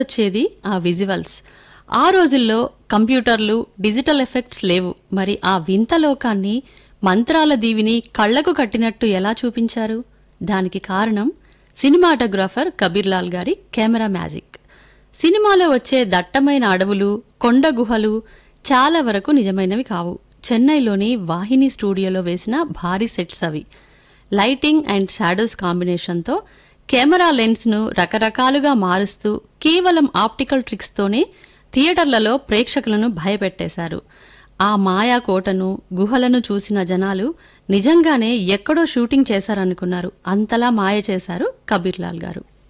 వచ్చేది ఆ విజువల్స్ ఆ రోజుల్లో కంప్యూటర్లు డిజిటల్ ఎఫెక్ట్స్ లేవు మరి ఆ వింత లోకాన్ని మంత్రాల దీవిని కళ్లకు కట్టినట్టు ఎలా చూపించారు దానికి కారణం సినిమాటోగ్రాఫర్ కబీర్లాల్ గారి కెమెరా మ్యాజిక్ సినిమాలో వచ్చే దట్టమైన అడవులు కొండ గుహలు చాలా వరకు నిజమైనవి కావు చెన్నైలోని వాహిని స్టూడియోలో వేసిన భారీ సెట్స్ అవి లైటింగ్ అండ్ షాడోస్ కాంబినేషన్తో కెమెరా లెన్స్ను రకరకాలుగా మారుస్తూ కేవలం ఆప్టికల్ ట్రిక్స్తోనే థియేటర్లలో ప్రేక్షకులను భయపెట్టేశారు ఆ మాయా కోటను గుహలను చూసిన జనాలు నిజంగానే ఎక్కడో షూటింగ్ చేశారనుకున్నారు అంతలా మాయ చేశారు కబీర్లాల్ గారు